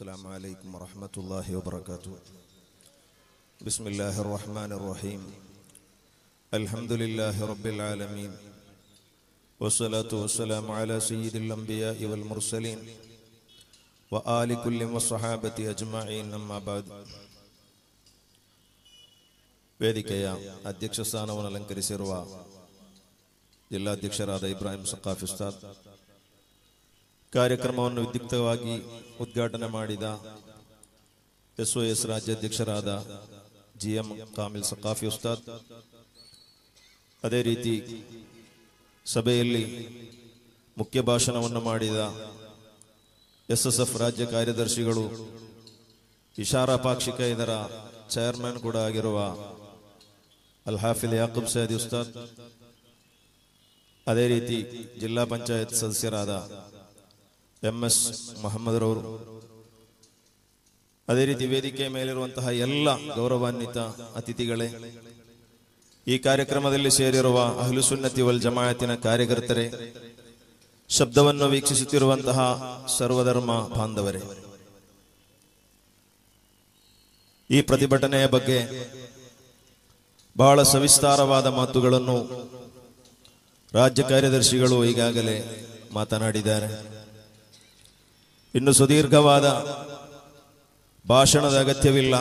السلام عليكم ورحمة الله وبركاته بسم الله الرحمن الرحيم الحمد لله رب العالمين والصلاة والسلام على سيد الأنبياء والمرسلين وآل كل والصحابة أجمعين أما بعد ವೇದಿಕೆಯ ಅಧ್ಯಕ್ಷ ಸ್ಥಾನವನ್ನು ಅಲಂಕರಿಸಿರುವ ಜಿಲ್ಲಾಧ್ಯಕ್ಷರಾದ ಇಬ್ರಾಹಿಂ ಸಖಾಫ್ ಉಸ್ತಾದ್ ಕಾರ್ಯಕ್ರಮವನ್ನು ವಿದ್ಯುಕ್ತವಾಗಿ ಉದ್ಘಾಟನೆ ಮಾಡಿದ ಎಸ್ ಒ ಎಸ್ ರಾಜ್ಯಾಧ್ಯಕ್ಷರಾದ ಜಿ ಎಂ ಕಾಮಿಲ್ ಸಖಾಫಿ ಉಸ್ತಾದ್ ಅದೇ ರೀತಿ ಸಭೆಯಲ್ಲಿ ಮುಖ್ಯ ಭಾಷಣವನ್ನು ಮಾಡಿದ ಎಸ್ ಎಸ್ ಎಫ್ ರಾಜ್ಯ ಕಾರ್ಯದರ್ಶಿಗಳು ಇಶಾರಾ ಪಾಕ್ಷಿಕ ಇದರ ಚೇರ್ಮನ್ ಕೂಡ ಆಗಿರುವ ಅಲ್ ಹಾಫಿಲ್ ಯಾಕೂಬ್ ಸೈದಿ ಉಸ್ತಾದ್ ಅದೇ ರೀತಿ ಜಿಲ್ಲಾ ಪಂಚಾಯತ್ ಸದಸ್ಯರಾದ ಎಂ ಎಸ್ ಮಹಮ್ಮದ್ರವರು ಅದೇ ರೀತಿ ವೇದಿಕೆ ಮೇಲಿರುವಂತಹ ಎಲ್ಲ ಗೌರವಾನ್ವಿತ ಅತಿಥಿಗಳೇ ಈ ಕಾರ್ಯಕ್ರಮದಲ್ಲಿ ಸೇರಿರುವ ಅಹ್ಲು ಸುನ್ನತಿ ವಲ್ ಜಮಾಯತಿನ ಕಾರ್ಯಕರ್ತರೇ ಶಬ್ದವನ್ನು ವೀಕ್ಷಿಸುತ್ತಿರುವಂತಹ ಸರ್ವಧರ್ಮ ಬಾಂಧವರೇ ಈ ಪ್ರತಿಭಟನೆಯ ಬಗ್ಗೆ ಬಹಳ ಸವಿಸ್ತಾರವಾದ ಮಾತುಗಳನ್ನು ರಾಜ್ಯ ಕಾರ್ಯದರ್ಶಿಗಳು ಈಗಾಗಲೇ ಮಾತನಾಡಿದ್ದಾರೆ ಇನ್ನು ಸುದೀರ್ಘವಾದ ಭಾಷಣದ ಅಗತ್ಯವಿಲ್ಲ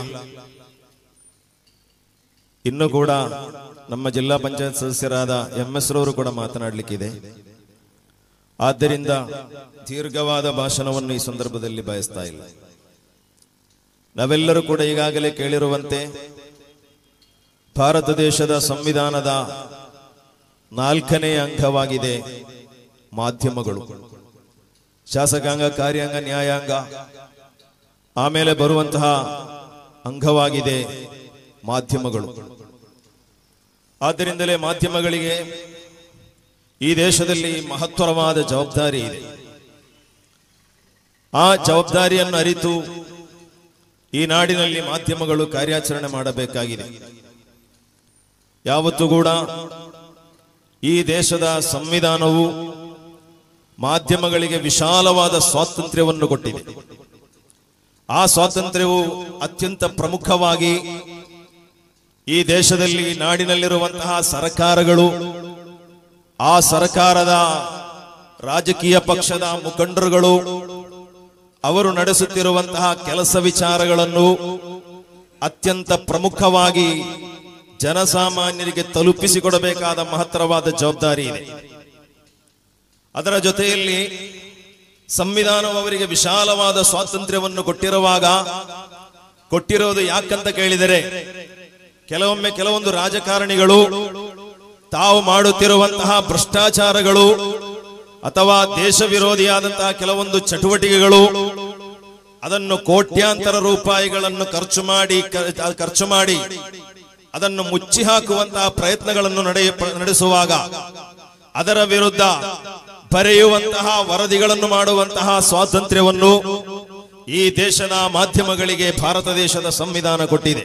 ಇನ್ನು ಕೂಡ ನಮ್ಮ ಜಿಲ್ಲಾ ಪಂಚಾಯತ್ ಸದಸ್ಯರಾದ ಎಂ ಎಸ್ ರವರು ಕೂಡ ಮಾತನಾಡಲಿಕ್ಕಿದೆ ಆದ್ದರಿಂದ ದೀರ್ಘವಾದ ಭಾಷಣವನ್ನು ಈ ಸಂದರ್ಭದಲ್ಲಿ ಬಯಸ್ತಾ ಇಲ್ಲ ನಾವೆಲ್ಲರೂ ಕೂಡ ಈಗಾಗಲೇ ಕೇಳಿರುವಂತೆ ಭಾರತ ದೇಶದ ಸಂವಿಧಾನದ ನಾಲ್ಕನೇ ಅಂಗವಾಗಿದೆ ಮಾಧ್ಯಮಗಳು ಶಾಸಕಾಂಗ ಕಾರ್ಯಾಂಗ ನ್ಯಾಯಾಂಗ ಆಮೇಲೆ ಬರುವಂತಹ ಅಂಗವಾಗಿದೆ ಮಾಧ್ಯಮಗಳು ಆದ್ದರಿಂದಲೇ ಮಾಧ್ಯಮಗಳಿಗೆ ಈ ದೇಶದಲ್ಲಿ ಮಹತ್ತರವಾದ ಜವಾಬ್ದಾರಿ ಇದೆ ಆ ಜವಾಬ್ದಾರಿಯನ್ನು ಅರಿತು ಈ ನಾಡಿನಲ್ಲಿ ಮಾಧ್ಯಮಗಳು ಕಾರ್ಯಾಚರಣೆ ಮಾಡಬೇಕಾಗಿದೆ ಯಾವತ್ತೂ ಕೂಡ ಈ ದೇಶದ ಸಂವಿಧಾನವು ಮಾಧ್ಯಮಗಳಿಗೆ ವಿಶಾಲವಾದ ಸ್ವಾತಂತ್ರ್ಯವನ್ನು ಕೊಟ್ಟಿದೆ ಆ ಸ್ವಾತಂತ್ರ್ಯವು ಅತ್ಯಂತ ಪ್ರಮುಖವಾಗಿ ಈ ದೇಶದಲ್ಲಿ ನಾಡಿನಲ್ಲಿರುವಂತಹ ಸರ್ಕಾರಗಳು ಆ ಸರ್ಕಾರದ ರಾಜಕೀಯ ಪಕ್ಷದ ಮುಖಂಡರುಗಳು ಅವರು ನಡೆಸುತ್ತಿರುವಂತಹ ಕೆಲಸ ವಿಚಾರಗಳನ್ನು ಅತ್ಯಂತ ಪ್ರಮುಖವಾಗಿ ಜನಸಾಮಾನ್ಯರಿಗೆ ತಲುಪಿಸಿಕೊಡಬೇಕಾದ ಮಹತ್ತರವಾದ ಜವಾಬ್ದಾರಿ ಇದೆ ಅದರ ಜೊತೆಯಲ್ಲಿ ಸಂವಿಧಾನವು ಅವರಿಗೆ ವಿಶಾಲವಾದ ಸ್ವಾತಂತ್ರ್ಯವನ್ನು ಕೊಟ್ಟಿರುವಾಗ ಕೊಟ್ಟಿರೋದು ಯಾಕಂತ ಕೇಳಿದರೆ ಕೆಲವೊಮ್ಮೆ ಕೆಲವೊಂದು ರಾಜಕಾರಣಿಗಳು ತಾವು ಮಾಡುತ್ತಿರುವಂತಹ ಭ್ರಷ್ಟಾಚಾರಗಳು ಅಥವಾ ದೇಶ ವಿರೋಧಿಯಾದಂತಹ ಕೆಲವೊಂದು ಚಟುವಟಿಕೆಗಳು ಅದನ್ನು ಕೋಟ್ಯಾಂತರ ರೂಪಾಯಿಗಳನ್ನು ಖರ್ಚು ಮಾಡಿ ಕ- ಖರ್ಚು ಮಾಡಿ ಅದನ್ನು ಮುಚ್ಚಿ ಹಾಕುವಂತಹ ಪ್ರಯತ್ನಗಳನ್ನು ನಡೆಯ ನಡೆಸುವಾಗ ಅದರ ವಿರುದ್ಧ ಬರೆಯುವಂತಹ ವರದಿಗಳನ್ನು ಮಾಡುವಂತಹ ಸ್ವಾತಂತ್ರ್ಯವನ್ನು ಈ ದೇಶದ ಮಾಧ್ಯಮಗಳಿಗೆ ಭಾರತ ದೇಶದ ಸಂವಿಧಾನ ಕೊಟ್ಟಿದೆ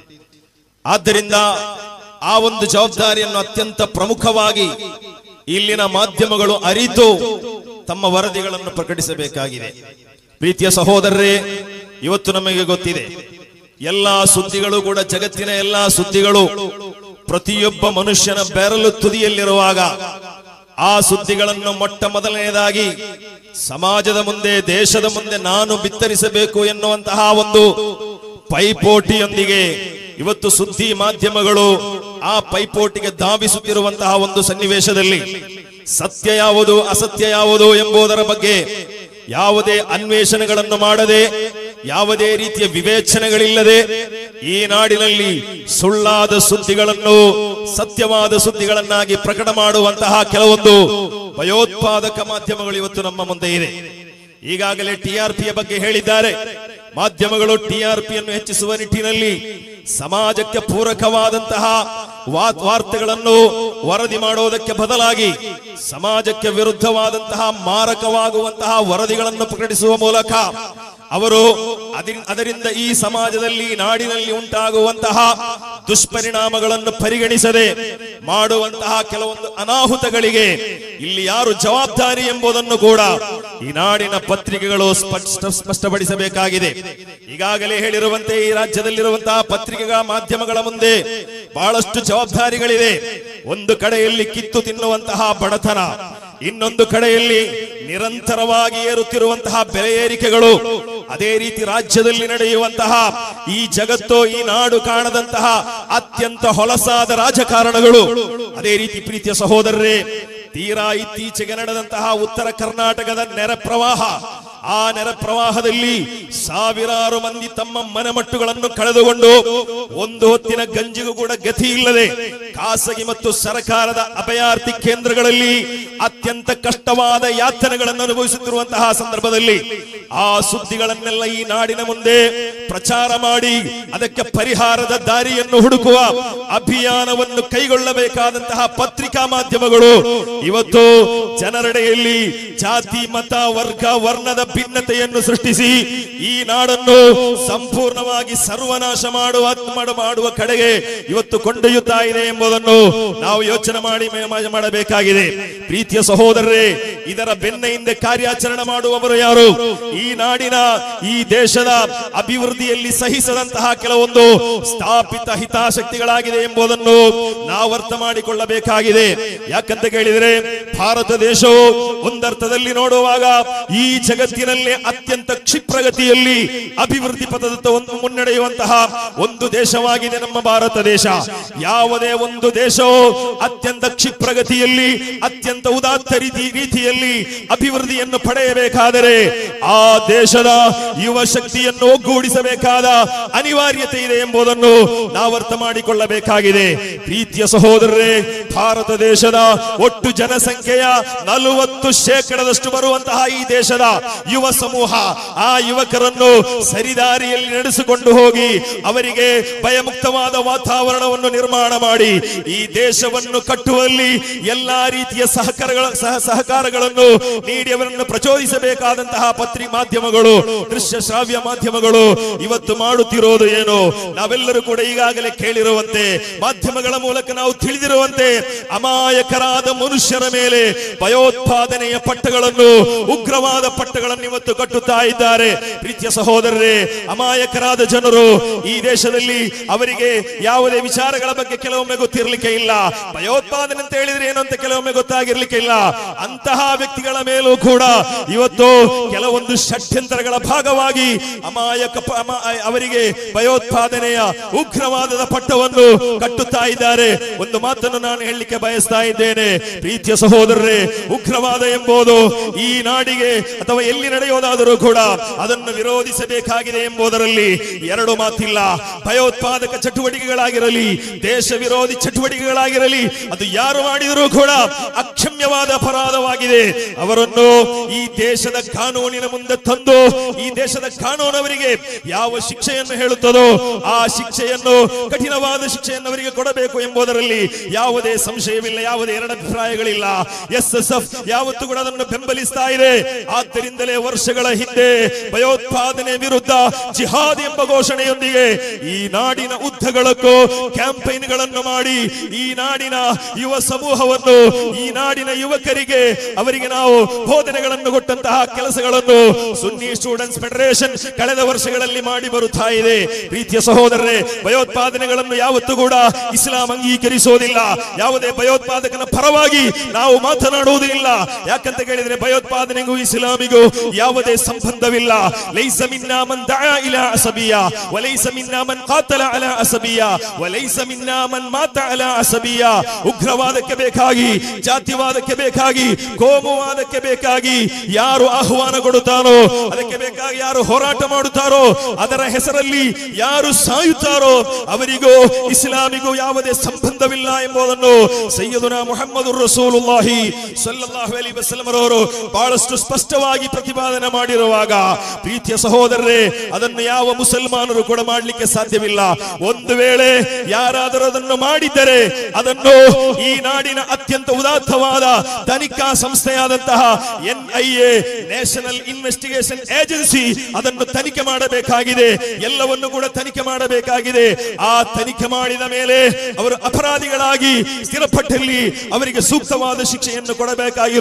ಆದ್ದರಿಂದ ಆ ಒಂದು ಜವಾಬ್ದಾರಿಯನ್ನು ಅತ್ಯಂತ ಪ್ರಮುಖವಾಗಿ ಇಲ್ಲಿನ ಮಾಧ್ಯಮಗಳು ಅರಿತು ತಮ್ಮ ವರದಿಗಳನ್ನು ಪ್ರಕಟಿಸಬೇಕಾಗಿದೆ ಪ್ರೀತಿಯ ಸಹೋದರರೇ ಇವತ್ತು ನಮಗೆ ಗೊತ್ತಿದೆ ಎಲ್ಲಾ ಸುದ್ದಿಗಳು ಕೂಡ ಜಗತ್ತಿನ ಎಲ್ಲಾ ಸುದ್ದಿಗಳು ಪ್ರತಿಯೊಬ್ಬ ಮನುಷ್ಯನ ಬೆರಳು ತುದಿಯಲ್ಲಿರುವಾಗ ಆ ಸುದ್ದಿಗಳನ್ನು ಮೊಟ್ಟ ಮೊದಲನೆಯದಾಗಿ ಸಮಾಜದ ಮುಂದೆ ದೇಶದ ಮುಂದೆ ನಾನು ಬಿತ್ತರಿಸಬೇಕು ಎನ್ನುವಂತಹ ಒಂದು ಪೈಪೋಟಿಯೊಂದಿಗೆ ಇವತ್ತು ಸುದ್ದಿ ಮಾಧ್ಯಮಗಳು ಆ ಪೈಪೋಟಿಗೆ ಧಾವಿಸುತ್ತಿರುವಂತಹ ಒಂದು ಸನ್ನಿವೇಶದಲ್ಲಿ ಸತ್ಯ ಯಾವುದು ಅಸತ್ಯ ಯಾವುದು ಎಂಬುದರ ಬಗ್ಗೆ ಯಾವುದೇ ಅನ್ವೇಷಣೆಗಳನ್ನು ಮಾಡದೆ ಯಾವುದೇ ರೀತಿಯ ವಿವೇಚನೆಗಳಿಲ್ಲದೆ ಈ ನಾಡಿನಲ್ಲಿ ಸುಳ್ಳಾದ ಸುದ್ದಿಗಳನ್ನು ಸತ್ಯವಾದ ಸುದ್ದಿಗಳನ್ನಾಗಿ ಪ್ರಕಟ ಮಾಡುವಂತಹ ಕೆಲವೊಂದು ಭಯೋತ್ಪಾದಕ ಮಾಧ್ಯಮಗಳು ಇವತ್ತು ನಮ್ಮ ಮುಂದೆ ಇದೆ ಈಗಾಗಲೇ ಟಿಆರ್ಪಿಯ ಬಗ್ಗೆ ಹೇಳಿದ್ದಾರೆ ಮಾಧ್ಯಮಗಳು ಟಿಆರ್ಪಿಯನ್ನು ಹೆಚ್ಚಿಸುವ ನಿಟ್ಟಿನಲ್ಲಿ ಸಮಾಜಕ್ಕೆ ಪೂರಕವಾದಂತಹ ವಾ- ವಾರ್ತೆಗಳನ್ನು ವರದಿ ಮಾಡುವುದಕ್ಕೆ ಬದಲಾಗಿ ಸಮಾಜಕ್ಕೆ ವಿರುದ್ಧವಾದಂತಹ ಮಾರಕವಾಗುವಂತಹ ವರದಿಗಳನ್ನು ಪ್ರಕಟಿಸುವ ಮೂಲಕ ಅವರು ಅದಿ- ಅದರಿಂದ ಈ ಸಮಾಜದಲ್ಲಿ ನಾಡಿನಲ್ಲಿ ಉಂಟಾಗುವಂತಹ ದುಷ್ಪರಿಣಾಮಗಳನ್ನು ಪರಿಗಣಿಸದೆ ಮಾಡುವಂತಹ ಕೆಲವೊಂದು ಅನಾಹುತಗಳಿಗೆ ಇಲ್ಲಿ ಯಾರು ಜವಾಬ್ದಾರಿ ಎಂಬುದನ್ನು ಕೂಡ ಈ ನಾಡಿನ ಪತ್ರಿಕೆಗಳು ಸ್ಪಷ್ಟ ಸ್ಪಷ್ಟಪಡಿಸಬೇಕಾಗಿದೆ ಈಗಾಗಲೇ ಹೇಳಿರುವಂತೆ ಈ ರಾಜ್ಯದಲ್ಲಿರುವಂತಹ ಪತ್ರಿಕೆಗಳ ಮಾಧ್ಯಮಗಳ ಮುಂದೆ ಬಹಳಷ್ಟು ಜವಾಬ್ದಾರಿಗಳಿವೆ ಒಂದು ಕಡೆಯಲ್ಲಿ ಕಿತ್ತು ತಿನ್ನುವಂತಹ ಬಡತನ ಇನ್ನೊಂದು ಕಡೆಯಲ್ಲಿ ನಿರಂತರವಾಗಿ ಏರುತ್ತಿರುವಂತಹ ಬೆಲೆ ಏರಿಕೆಗಳು ಅದೇ ರೀತಿ ರಾಜ್ಯದಲ್ಲಿ ನಡೆಯುವಂತಹ ಈ ಜಗತ್ತು ಈ ನಾಡು ಕಾಣದಂತಹ ಅತ್ಯಂತ ಹೊಲಸಾದ ರಾಜಕಾರಣಗಳು ಅದೇ ರೀತಿ ಪ್ರೀತಿಯ ಸಹೋದರರೇ ತೀರಾ ಇತ್ತೀಚೆಗೆ ನಡೆದಂತಹ ಉತ್ತರ ಕರ್ನಾಟಕದ ನೆರೆ ಪ್ರವಾಹ ಆ ನೆರೆ ಪ್ರವಾಹದಲ್ಲಿ ಸಾವಿರಾರು ಮಂದಿ ತಮ್ಮ ಮನೆಮಟ್ಟುಗಳನ್ನು ಕಳೆದುಕೊಂಡು ಒಂದು ಹೊತ್ತಿನ ಗಂಜಿಗೂ ಕೂಡ ಗತಿ ಇಲ್ಲದೆ ಖಾಸಗಿ ಮತ್ತು ಸರ್ಕಾರದ ಅಭಯಾರ್ಥಿ ಕೇಂದ್ರಗಳಲ್ಲಿ ಅತ್ಯಂತ ಕಷ್ಟವಾದ ಯಾತನೆಗಳನ್ನು ಅನುಭವಿಸುತ್ತಿರುವಂತಹ ಸಂದರ್ಭದಲ್ಲಿ ಆ ಸುದ್ದಿಗಳನ್ನೆಲ್ಲ ಈ ನಾಡಿನ ಮುಂದೆ ಪ್ರಚಾರ ಮಾಡಿ ಅದಕ್ಕೆ ಪರಿಹಾರದ ದಾರಿಯನ್ನು ಹುಡುಕುವ ಅಭಿಯಾನವನ್ನು ಕೈಗೊಳ್ಳಬೇಕಾದಂತಹ ಪತ್ರಿಕಾ ಮಾಧ್ಯಮಗಳು ಇವತ್ತು ಜನರೆಡೆಯಲ್ಲಿ ಜಾತಿ ಮತ ವರ್ಗ ವರ್ಣದ ಭಿನ್ನತೆಯನ್ನು ಸೃಷ್ಟಿಸಿ ಈ ನಾಡನ್ನು ಸಂಪೂರ್ಣವಾಗಿ ಸರ್ವನಾಶ ಮಾಡುವ ಮಾಡ- ಮಾಡುವ ಕಡೆಗೆ ಇವತ್ತು ಕೊಂಡೊಯ್ಯುತ್ತಾ ಇದೆ ಎಂಬುದನ್ನು ನಾವು ಯೋಚನೆ ಮಾಡಿ ಮೇ- ಮಾ- ಮಾಡಬೇಕಾಗಿದೆ ಪ್ರೀತಿಯ ಸಹೋದರರೇ ಇದರ ಬೆನ್ನ ಹಿಂದೆ ಕಾರ್ಯಾಚರಣೆ ಮಾಡುವವರು ಯಾರು ಈ ನಾಡಿನ ಈ ದೇಶದ ಅಭಿವೃದ್ಧಿಯಲ್ಲಿ ಸಹಿಸದಂತಹ ಕೆಲವೊಂದು ಸ್ಥಾಪಿತ ಹಿತಾಸಕ್ತಿಗಳಾಗಿದೆ ಎಂಬುದನ್ನು ನಾವು ಅರ್ಥ ಮಾಡಿಕೊಳ್ಳಬೇಕಾಗಿದೆ ಯಾಕಂತ ಕೇಳಿದರೆ ಭಾರತ ದೇಶವು ಒಂದರ್ಥದಲ್ಲಿ ನೋಡುವಾಗ ಈ ಜಗತ್ತಿನಲ್ಲಿ ಅತ್ಯಂತ ಕ್ಷಿಪ್ರಗತಿಯಲ್ಲಿ ಅಭಿವೃದ್ಧಿ ಪಥದತ್ತ ಒಂದು ಮುನ್ನಡೆಯುವಂತಹ ಒಂದು ದೇಶವಾಗಿದೆ ನಮ್ಮ ಭಾರತ ದೇಶ ಯಾವುದೇ ಒಂದು ದೇಶವು ಅತ್ಯಂತ ಕ್ಷಿಪ್ರಗತಿಯಲ್ಲಿ ಅತ್ಯಂತ ಉದಾತ್ತ ರೀತಿ ರೀತಿಯಲ್ಲಿ ಅಭಿವೃದ್ಧಿಯನ್ನು ಪಡೆಯಬೇಕಾದರೆ ಆ ದೇಶದ ಯುವ ಶಕ್ತಿಯನ್ನು ಒಗ್ಗೂಡಿಸಬೇಕಾದ ಅನಿವಾರ್ಯತೆ ಇದೆ ಎಂಬುದನ್ನು ನಾವು ಅರ್ಥ ಮಾಡಿಕೊಳ್ಳಬೇಕಾಗಿದೆ ಪ್ರೀತಿಯ ಸಹೋದರರೇ ಭಾರತ ದೇಶದ ಒಟ್ಟು ಜನಸಂಖ್ಯೆಯ ನಲವತ್ತು ಶೇಕಡದಷ್ಟು ಬರುವಂತಹ ಈ ದೇಶದ ಯುವ ಸಮೂಹ ಆ ಯುವಕರನ್ನು ಸರಿದಾರಿಯಲ್ಲಿ ನಡೆಸಿಕೊಂಡು ಹೋಗಿ ಅವರಿಗೆ ಭಯಮುಕ್ತವಾದ ವಾತಾವರಣವನ್ನು ನಿರ್ಮಾಣ ಮಾಡಿ ಈ ದೇಶವನ್ನು ಕಟ್ಟುವಲ್ಲಿ ಎಲ್ಲಾ ರೀತಿಯ ಸಹಕಾರಗಳ ಸಹ ಸಹಕಾರಗಳನ್ನು ನೀಡಿ ಅವರನ್ನು ಪ್ರಚೋದಿಸಬೇಕಾದಂತಹ ಪತ್ರಿ ಮಾಧ್ಯಮಗಳು ದೃಶ್ಯ ಶ್ರಾವ್ಯ ಮಾಧ್ಯಮಗಳು ಇವತ್ತು ಮಾಡುತ್ತಿರೋದು ಏನು ನಾವೆಲ್ಲರೂ ಕೂಡ ಈಗಾಗಲೇ ಕೇಳಿರುವಂತೆ ಮಾಧ್ಯಮಗಳ ಮೂಲಕ ನಾವು ತಿಳಿದಿರುವಂತೆ ಅಮಾಯಕರಾದ ಮನುಷ್ಯರ ಮೇಲೆ ಭಯೋತ್ಪಾದನೆಯ ಪಟ್ಟಗಳನ್ನು ಉಗ್ರವಾದ ಪಟ್ಟಗಳನ್ನು ಇವತ್ತು ಕಟ್ಟುತ್ತಾ ಇದ್ದಾರೆ ಪ್ರೀತಿಯ ಸಹೋದರರೇ ಅಮಾಯಕರಾದ ಜನರು ಈ ದೇಶದಲ್ಲಿ ಅವರಿಗೆ ಯಾವುದೇ ವಿಚಾರಗಳ ಬಗ್ಗೆ ಕೆಲವೊಮ್ಮೆ ಗೊತ್ತಿರಲಿಕ್ಕೆ ಇಲ್ಲ ಭಯೋತ್ಪಾದನೆ ಅಂತ ಹೇಳಿದ್ರೆ ಏನು ಅಂತ ಕೆಲವೊಮ್ಮೆ ಗೊತ್ತಾಗಿರ್ಲಿಕ್ಕೆ ಇಲ್ಲ ಅಂತಹ ವ್ಯಕ್ತಿಗಳ ಮೇಲೂ ಕೂಡ ಇವತ್ತು ಕೆಲವೊಂದು ಷಡ್ಯಂತರಗಳ ಭಾಗವಾಗಿ ಅಮಾಯಕ ಪ- ಅಮ- ಅವರಿಗೆ ಭಯೋತ್ಪಾದನೆಯ ಉಗ್ರವಾದದ ಪಟ್ಟವನ್ನು ಕಟ್ಟುತ್ತಾ ಇದ್ದಾರೆ ಒಂದು ಮಾತನ್ನು ನಾನು ಹೇಳಲಿಕ್ಕೆ ಬಯಸ್ತಾ ಇದ್ದೇನೆ ಪ್ರೀತಿಯ ಸಹೋದರರೇ ಉಗ್ರವಾದ ಎಂಬುದು ಈ ನಾಡಿಗೆ ಅಥವಾ ಎಲ್ಲಿ ನಡೆಯೋದಾದರೂ ಕೂಡ ಅದನ್ನು ವಿರೋಧಿಸಬೇಕಾಗಿದೆ ಎಂಬುದರಲ್ಲಿ ಎರಡು ಮಾತಿಲ್ಲ ಭಯೋತ್ಪಾದಕ ಚಟುವಟಿಕೆಗಳಾಗಿರಲಿ ದೇಶ ವಿರೋಧಿ ಚಟುವಟಿಕೆಗಳಾಗಿರಲಿ ಅದು ಯಾರು ಮಾಡಿದರೂ ಕೂಡ ಅಕ್ಷಮ್ಯವಾದ ಅಪರಾಧವಾಗಿದೆ ಅವರನ್ನು ಈ ದೇಶದ ಕಾನೂನಿನ ಮುಂದೆ ತಂದು ಈ ದೇಶದ ಕಾನೂನು ಅವರಿಗೆ ಯಾವ ಶಿಕ್ಷೆಯನ್ನು ಹೇಳುತ್ತದೋ ಆ ಶಿಕ್ಷೆಯನ್ನು ಕಠಿಣವಾದ ಶಿಕ್ಷೆಯನ್ನು ಅವರಿಗೆ ಕೊಡಬೇಕು ಎಂಬುದರಲ್ಲಿ ಯಾವುದೇ ಸಂಶಯವಿಲ್ಲ ಯಾವುದೇ ಎರಡಭಿಪ್ರಾಯಗಳಿಲ್ಲ ಎಸ್ ಎಸ್ ಎಫ್ ಯಾವತ್ತೂ ಕೂಡ ಅದನ್ನು ಬೆಂಬಲಿಸ್ತಾ ಇದೆ ಆದ್ದರಿಂದಲೇ ವರ್ಷಗಳ ಹಿಂದೆ ಭಯೋತ್ಪಾದನೆ ವಿರುದ್ಧ ಜಿಹಾದ್ ಎಂಬ ಘೋಷಣೆಯೊಂದಿಗೆ ಈ ನಾಡಿನ ಉದ್ದಗಳಕ್ಕೂ ಕ್ಯಾಂಪೈನ್ಗಳನ್ನು ಮಾಡಿ ಈ ನಾಡಿನ ಯುವ ಸಮೂಹವನ್ನು ಈ ನಾಡಿನ ಯುವಕರಿಗೆ ಅವರಿಗೆ ನಾವು ಬೋಧನೆಗಳನ್ನು ಕೊಟ್ಟಂತಹ ಕೆಲಸಗಳನ್ನು ಸುನ್ನಿ ಸ್ಟೂಡೆಂಟ್ಸ್ ಫೆಡರೇಷನ್ ಕಳೆದ ವರ್ಷಗಳಲ್ಲಿ ಮಾಡಿ ಬರುತ್ತಾ ಇದೆ ಪ್ರೀತಿಯ ಸಹೋದರರೇ ಭಯೋತ್ಪಾದನೆಗಳನ್ನು ಯಾವತ್ತೂ ಕೂಡ ಇಸ್ಲಾಂ ಅಂಗೀಕರಿಸೋದಿಲ್ಲ ಯಾವುದೇ ಭಯೋತ್ಪಾದಕನ ಪರವಾಗಿ ನಾವು ಮಾತನಾಡುವುದೂ ಇಲ್ಲ ಯಾಕಂತ ಕೇಳಿದ್ರೆ ಭಯೋತ್ಪಾದನೆಗೂ ಇಸ್ಲಾಮಿಗೂ ಯಾವುದೇ ಸಂಬಂಧವಿಲ್ಲ ಲೈಸ ಮಿನ್ನಾ ಮನ್ ದಆ ಇಲಾ ಅಸಬಿಯ ವಲೈಸ ಮಿನ್ನಾ ಮನ್ ಕಾತಲ ಅಲಾ ಅಸಬಿಯ ವಲೈಸ ಮಿನ್ನಾ ಮನ್ ಮಾತ ಅಲಾ ಅಸಬಿಯ ಉಗ್ರವಾದಕ್ಕೆ ಬೇಕಾಗಿ ಜಾತಿವಾದಕ್ಕೆ ಬೇಕಾಗಿ ಕೋಮುವಾದಕ್ಕೆ ಬೇಕಾಗಿ ಯಾರು ಆಹ್ವಾನ ಕೊಡುತ್ತಾರೋ ಅದಕ್ಕೆ ಬೇಕಾಗಿ ಯಾರು ಹೋರಾಟ ಮಾಡುತ್ತಾರೋ ಅದರ ಹೆಸರಲ್ಲಿ ಯಾರು ಸಾಯುತ್ತಾರೋ ಅವರಿಗೂ ಇಸ್ಲಾಮಿಗೂ ಯಾವುದೇ ಸಂಬಂಧವಿಲ್ಲ ಎಂಬುದನ್ನು ಸೈಯದುನಾ ಮುಹಮ್ಮದ್ ರಸೂಲುಲ್ಲಾಹಿ ಸಲ್ಲಲ್ಲಾಹು ಅಲೈಹಿ ವಸಲ್ಲಂ ರವರು ಬಹಳಷ್ಟು ಸ್ಪಷ್ಟವಾಗಿ ಪ್ರತಿಪಾದನೆ ಮಾಡಿರುವಾಗ ಪ್ರೀತಿಯ ಸಹೋದರರೇ ಅದನ್ನು ಯಾವ ಮುಸಲ್ಮಾನರು ಕೂಡ ಮಾಡಲಿಕ್ಕೆ ಸಾಧ್ಯವಿಲ್ಲ ಒಂದು ವೇಳೆ ಯಾರಾದರೂ ಅದನ್ನು ಮಾಡಿದ್ದರೆ ಅದನ್ನು ಈ ನಾಡಿನ ಅತ್ಯಂತ ಉದಾತ್ತವಾದ ತನಿಖಾ ಸಂಸ್ಥೆಯಾದಂತಹ N I A national investigation agency ಅದನ್ನು ತನಿಖೆ ಮಾಡಬೇಕಾಗಿದೆ ಎಲ್ಲವನ್ನು ಕೂಡ ತನಿಖೆ ಮಾಡಬೇಕಾಗಿದೆ ಆ ತನಿಖೆ ಮಾಡಿದ ಮೇಲೆ ಅವರು ಅಪರಾಧಿಗಳಾಗಿ ಸ್ಥಿರಪಟ್ಟಲ್ಲಿ ಅವರಿಗೆ ಸೂಕ್ತವಾದ ಶಿಕ್ಷೆಯನ್ನು ಕೊಡಬೇಕಾಗಿರೋದು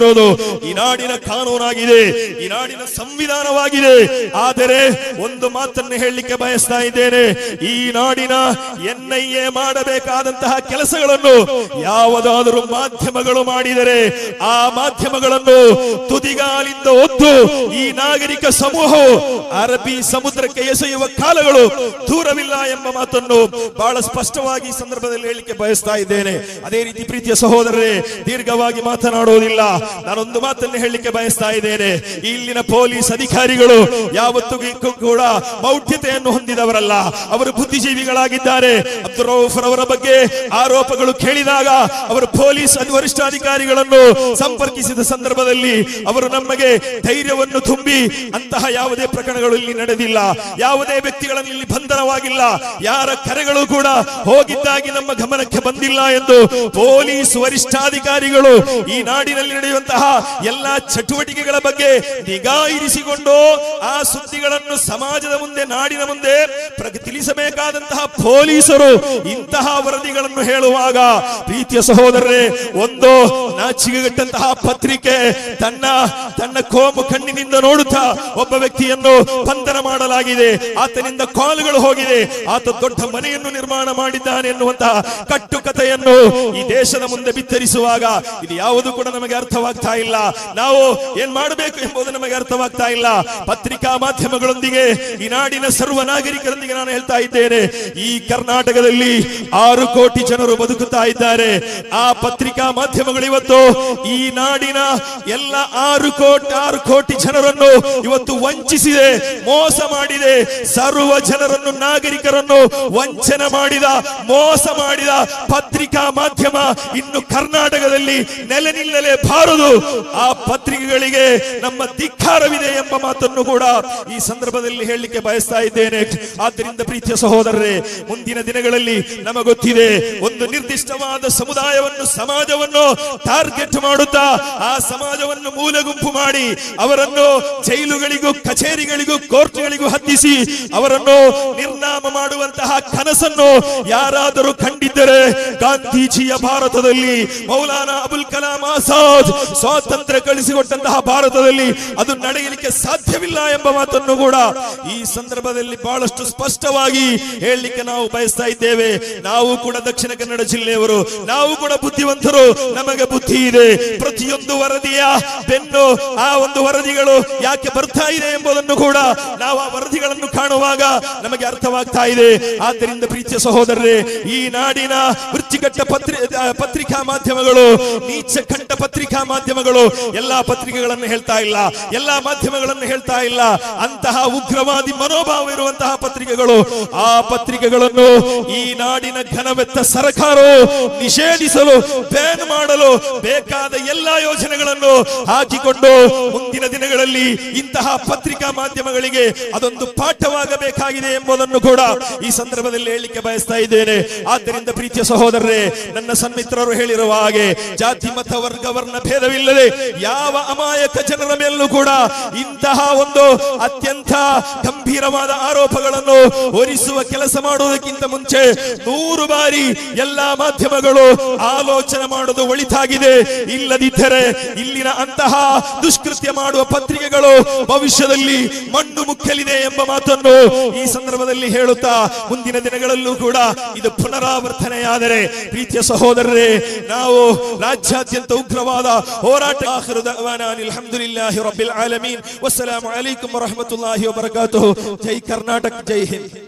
ಈ ನಾಡಿನ ಕಾನೂನಾಗಿದೆ ಈ ನಾಡಿನ ಸಂವಿಧಾನವಾಗಿದೆ ಆದರೆ ಒಂದು ಮಾತನ್ನು ಹೇಳಲಿಕ್ಕೆ ಬಯಸ್ತಾ ಇದ್ದೇನೆ ಈ ನಾಡಿನ ಎನ್ಐಎ ಮಾಡಬೇಕಾದಂತಹ ಕೆಲಸಗಳನ್ನು ಯಾವುದಾದರೂ ಮಾಧ್ಯಮಗಳು ಮಾಡಿದರೆ ಆ ಮಾಧ್ಯಮಗಳನ್ನು ತುದಿಗಾಲಿಂದ ಒದ್ದು ಈ ನಾಗರಿಕ ಸಮೂಹವು ಅರಬ್ಬಿ ಸಮುದ್ರಕ್ಕೆ ಎಸೆಯುವ ಕಾಲಗಳು ದೂರವಿಲ್ಲ ಎಂಬ ಮಾತನ್ನು ಬಹಳ ಸ್ಪಷ್ಟವಾಗಿ ಈ ಸಂದರ್ಭದಲ್ಲಿ ಹೇಳಲಿಕ್ಕೆ ಬಯಸ್ತಾ ಇದ್ದೇನೆ ಅದೇ ರೀತಿ ಪ್ರೀತಿಯ ಸಹೋದರರೇ ದೀರ್ಘವಾಗಿ ಮಾತನಾಡುವುದಿಲ್ಲ ನಾನೊಂದು ಮಾತನ್ನು ಹೇಳಲಿಕ್ಕೆ ಬಯಸ್ತಾ ಇದ್ದೇನೆ ಇಲ್ಲಿನ ಪೊಲೀಸ್ ಅಧಿಕಾರಿಗಳು ಯಾವತ್ತೂ ಕೂಡ ಮೌಢ್ಯತೆಯನ್ನು ಹೊಂದಿದವರಲ್ಲ ಅವರು ಬುದ್ಧಿಜೀವಿಗಳಾಗಿದ್ದಾರೆ ಅಬ್ದುಲ್ ರೌಫ್ ರವರ ಬಗ್ಗೆ ಆರೋಪಗಳು ಕೇಳಿದಾಗ ಅವರು ಪೊಲೀಸ್ ಅಧಿ- ವರಿಷ್ಠಾಧಿಕಾರಿಗಳನ್ನು ಸಂಪರ್ಕಿಸಿದ ಸಂದರ್ಭದಲ್ಲಿ ಅವರು ನಮಗೆ ಧೈರ್ಯವನ್ನು ತುಂಬಿ ಅಂತಹ ಯಾವುದೇ ಪ್ರಕರಣಗಳು ಇಲ್ಲಿ ನಡೆದಿಲ್ಲ ಯಾವುದೇ ವ್ಯಕ್ತಿಗಳನ್ನು ಇಲ್ಲಿ ಬಂಧನವಾಗಿಲ್ಲ ಯಾರ ಕರೆಗಳು ಕೂಡ ಹೋಗಿದ್ದಾಗಿ ನಮ್ಮ ಗಮನಕ್ಕೆ ಬಂದಿಲ್ಲ ಎಂದು ಪೊಲೀಸ್ ವರಿಷ್ಠಾಧಿಕಾರಿಗಳು ಈ ನಾಡಿನಲ್ಲಿ ನಡೆಯುವಂತಹ ಎಲ್ಲಾ ಚಟುವಟಿಕೆಗಳ ಬಗ್ಗೆ ನಿಗಾ ಇರಿಸಿಕೊಂಡು ಆ ಸುದ್ದಿಗಳನ್ನು ಸಮಾಜದ ಮುಂದೆ ನಾಡಿನ ಮುಂದೆ ಪ್ರಗ- ತಿಳಿಸಬೇಕಾದಂತಹ ಪೊಲೀಸರು ಇಂತಹ ವರದಿಗಳನ್ನು ಹೇಳುವಾಗ ಪ್ರೀತಿಯ ಸಹೋದರರೇ ಒಂದು ನಾಚಿಕೆಗೆಟ್ಟಂತಹ ಪತ್ರಿಕೆ ತನ್ನ ತನ್ನ ಕೋಮು ಕಣ್ಣಿನಿಂದ ನೋಡುತ್ತಾ ಒಬ್ಬ ವ್ಯಕ್ತಿಯನ್ನು ಬಂಧನ ಮಾಡಲಾಗಿದೆ ಆತನಿಂದ ಕಾಲುಗಳು ಹೋಗಿದೆ ಆತ ದೊಡ್ಡ ಮನೆಯನ್ನು ನಿರ್ಮಾಣ ಮಾಡಿದ್ದಾನೆ ಎನ್ನುವಂತಹ ಕಟ್ಟುಕತೆಯನ್ನು ಈ ದೇಶದ ಮುಂದೆ ಬಿತ್ತರಿಸುವಾಗ ಇದು ಯಾವುದು ಕೂಡ ನಮಗೆ ಅರ್ಥವಾಗ್ತಾ ಇಲ್ಲ ನಾವು ಏನ್ ಮಾಡಬೇಕು ಎಂಬುದು ನಮಗೆ ಅರ್ಥವಾಗ್ತಾ ಇಲ್ಲ ಪತ್ರಿಕಾ ಮಾಧ್ಯಮಗಳೊಂದಿಗೆ ಈ ನಾಡಿನ ಸರ್ವ ನಾಗರಿಕರೊಂದಿಗೆ ನಾನು ಹೇಳ್ತಾ ಇದ್ದೇನೆ ಈ ಕರ್ನಾಟಕದಲ್ಲಿ ಆರು ಕೋಟಿ ಜನರು ಬದುಕುತ್ತಾ ಇದ್ದಾರೆ ಆ ಪತ್ರಿಕಾ ಮಾಧ್ಯಮಗಳು ಇವತ್ತು ಈ ನಾಡಿನ ಎಲ್ಲ ಆರು ಕೋಟಿ ಆರು ಕೋಟಿ ಜನರನ್ನು ಇವತ್ತು ವಂಚಿಸಿದೆ ಮೋಸ ಮಾಡಿದೆ ಸರ್ವ ಜನರನ್ನು ನಾಗರಿಕರನ್ನು ವಂಚನೆ ಮಾಡಿದ ಮೋಸ ಮಾಡಿದ ಪತ್ರಿಕಾ ಮಾಧ್ಯಮ ಇನ್ನು ಕರ್ನಾಟಕದಲ್ಲಿ ನೆಲೆ ನಿಲ್ಲಲೇಬಾರದು ಆ ಪತ್ರಿಕೆಗಳಿಗೆ ನಮ್ಮ ಧಿಕ್ಕಾರವಿದೆ ಎಂಬ ಮಾತನ್ನು ಕೂಡ ಈ ಸಂದರ್ಭದಲ್ಲಿ ಹೇಳಲಿಕ್ಕೆ ಬಯಸ್ತಾ ಇದ್ದೇನೆ ಆದ್ದರಿಂದ ಪ್ರೀತಿಯ ಸಹೋದರರೇ ಮುಂದಿನ ದಿನಗಳಲ್ಲಿ ನಮಗೊತ್ತಿದೆ ಒಂದು ನಿರ್ದಿಷ್ಟವಾದ ಸಮುದಾಯವನ್ನು ಸಮಾಜವನ್ನು ಟಾರ್ಗೆಟ್ ಮಾಡುತ್ತಾ ಆ ಸಮಾಜವನ್ನು ಮೂಲ ಗುಂಪು ಮಾಡಿ ಅವರನ್ನು ಜೈಲುಗಳಿಗೂ ಕಚೇರಿಗಳಿಗೂ ಕೋರ್ಟ್ಗಳಿಗೂ ಹತ್ತಿಸಿ ಅವರನ್ನು ನಿರ್ನಾಮ ಮಾಡುವಂತಹ ಕನಸನ್ನು ಯಾರಾದರೂ ಕಂಡಿದ್ದರೆ ಗಾಂಧೀಜಿಯ ಭಾರತದಲ್ಲಿ ಮೌಲಾನಾ ಅಬುಲ್ ಕಲಾಂ ಆಜಾದ್ ಸ್ವಾತಂತ್ರ್ಯ ಕಳಿಸಿಕೊಟ್ಟಂತಹ ಭಾರತದಲ್ಲಿ ಅದು ನಡೆಯಲಿಕ್ಕೆ ಸಾಧ್ಯವಿಲ್ಲ ಎಂಬ ಮಾತನ್ನು ಕೂಡ ಈ ಸಂದರ್ಭದಲ್ಲಿ ಬಹಳಷ್ಟು ಸ್ಪಷ್ಟವಾಗಿ ಹೇಳಲಿಕ್ಕೆ ನಾವು ಬಯಸ್ತಾ ಇದ್ದೇವೆ ನಾವು ಕೂಡ ದಕ್ಷಿಣ ಕನ್ನಡ ಜಿಲ್ಲೆಯವರು ನಾವು ಕೂಡ ಬುದ್ಧಿವಂತರು ನಮಗೆ ಬುದ್ಧಿ ಇದೆ ಪ್ರತಿಯೊಂದು ವರದಿಯ ಬೆನ್ನು ಆ ಒಂದು ವರದಿಗಳು ಯಾಕೆ ಬರ್ತಾ ಇದೆ ಎಂಬುದನ್ನು ಕೂಡ ನಾವು ಆ ವರದಿಗಳನ್ನು ಕಾಣುವಾಗ ನಮಗೆ ಅರ್ಥವಾಗ್ತಾ ಇದೆ ಆದ್ದರಿಂದ ಪ್ರೀತಿಯ ಸಹೋದರರೇ ಈ ನಾಡಿನ ವೃತ್ತಿಕಟ್ಟ ಪತ್ರಿ ಆ, ಪತ್ರಿಕಾ ಮಾಧ್ಯಮಗಳು ನೀಚ ಕಂಠ ಪತ್ರಿಕಾ ಮಾಧ್ಯಮಗಳು ಎಲ್ಲಾ ಪತ್ರಿಕೆಗಳನ್ನು ಹೇಳ್ತಾ ಇಲ್ಲ ಎಲ್ಲಾ ಮಾಧ್ಯಮಗಳನ್ನು ಹೇಳ್ತಾ ಇಲ್ಲ ಅಂತಹ ಉಗ್ರವಾದಿ ಮನೋಭಾವ ಇರುವಂತಹ ಪತ್ರಿಕೆಗಳು ಆ ಪತ್ರಿಕೆಗಳನ್ನು ಈ ನಾಡಿನ ಘನವೆತ್ತ ಸರ್ಕಾರವು ನಿಷೇಧಿಸಲು ಬ್ಯಾನ್ ಮಾಡಲು ಬೇಕಾದ ಎಲ್ಲಾ ಯೋಜನೆಗಳನ್ನು ಹಾಕಿಕೊಂಡು ಮುಂದಿನ ದಿನಗಳಲ್ಲಿ ಇಂತಹ ಪತ್ರಿಕಾ ಮಾಧ್ಯಮಗಳಿಗೆ ಅದೊಂದು ಪಾಠವಾಗಬೇಕಾಗಿದೆ ಎಂಬುದನ್ನು ಕೂಡ ಈ ಸಂದರ್ಭದಲ್ಲಿ ಹೇಳಲಿಕ್ಕೆ ಬಯಸ್ತಾ ಇದ್ದೇನೆ ಆದ್ದರಿಂದ ಪ್ರೀತಿಯ ಸಹೋದರರೇ ನನ್ನ ಸನ್ಮಿತ್ರರು ಹೇಳಿರುವ ಹಾಗೆ ಜಾತಿ ಮತ ವರ್ಗ ವರ್ಣ ಭೇದವಿಲ್ಲದೆ ಯಾವ ಅಮಾಯಕ ಜನರ ಮೇಲೂ ಕೂಡ ಇಂತಹ ಒಂದು ಅತ್ಯಂತ ಗಂಭೀರವಾದ ಆರೋಪಗಳನ್ನು ಹೊರಿಸುವ ಕೆಲಸ ಮಾಡುವುದಕ್ಕಿಂತ ಮುಂಚೆ ನೂರು ಬಾರಿ ಎಲ್ಲಾ ಮಾಧ್ಯಮಗಳು ಆಲೋಚನೆ ಮಾಡುವುದು ಒಳಿತಾಗಿದೆ ಇಲ್ಲದಿದ್ದರೆ ಇಲ್ಲಿನ ಅಂತಹ ದುಷ್ಕೃತ್ಯ ಮಾಡುವ ಪತ್ರಿಕೆಗಳು ಭವಿಷ್ಯದಲ್ಲಿ ಮಣ್ಣು ಮುಕ್ಕಲಿದೆ ಎಂಬ ಮಾತನ್ನು ಈ ಸಂದರ್ಭದಲ್ಲಿ ಹೇಳುತ್ತಾ ಮುಂದಿನ ದಿನಗಳಲ್ಲೂ ಕೂಡ ಇದು ಪುನರಾವರ್ತನೆಯಾದರೆ ಪ್ರೀತಿಯ ಸಹೋದರರೇ ನಾವು ರಾಜ್ಯಾದ್ಯಂತ ಉಗ್ರವಾದ ಹೋರಾಟ ಆಖಿರು ದಅವಾನಾ ಅನಿಲ್ ಹಮ್ದುಲಿಲ್ಲಾಹಿ ರಬ್ಬಿಲ್ ಆಲಮೀನ್ ವಸ್ಸಲಾಮು ಅಲೈಕುಂ ವರಹಮತುಲ್ಲಾಹಿ ವಬರಕಾತುಹು ಜೈ ಕರ್ನಾಟಕ ಜೈ ಹಿಂದ್